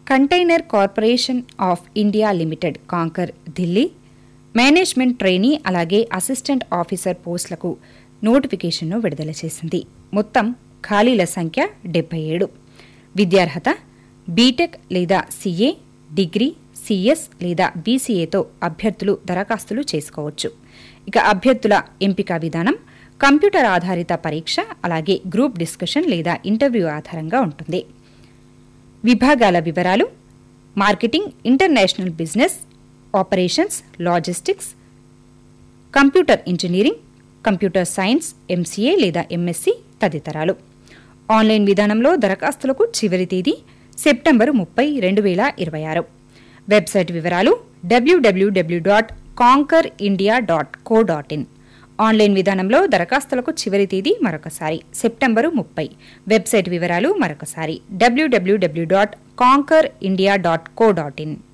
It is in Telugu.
container corporation of India limited Concor Delhi management trainee అలాగే అసిస్టెంట్ ఆఫీసర్ పోస్టులకు నోటిఫికేషన్ను విడుదల చేసింది మొత్తం ఖాళీల సంఖ్య డెబ్బై ఏడు విద్యార్హత బీటెక్ లేదా సీఏ డిగ్రీ సిఎస్ లేదా బీసీఏతో అభ్యర్థులు దరఖాస్తులు చేసుకోవచ్చు ఇక అభ్యర్థుల ఎంపిక విధానం కంప్యూటర్ ఆధారిత పరీక్ష అలాగే గ్రూప్ డిస్కషన్ లేదా ఇంటర్వ్యూ ఆధారంగా ఉంటుంది విభాగాల వివరాలు marketing international business operations logistics computer engineering computer science MCA లేదా ఎంఎస్సి తదితరాలు ఆన్లైన్ విధానంలో దరఖాస్తులకు చివరి తేదీ సెప్టెంబర్ ముప్పై రెండు వేల ఇరవై ఆరు వెబ్సైట్ వివరాలు W W W dot Concor India dot co dot in online విధానంలో దరఖాస్తులకు చివరి తేదీ మరొకసారి సెప్టెంబరు ముప్పై వెబ్సైట్ వివరాలు మరొకసారి W W W dot Concor India dot co dot in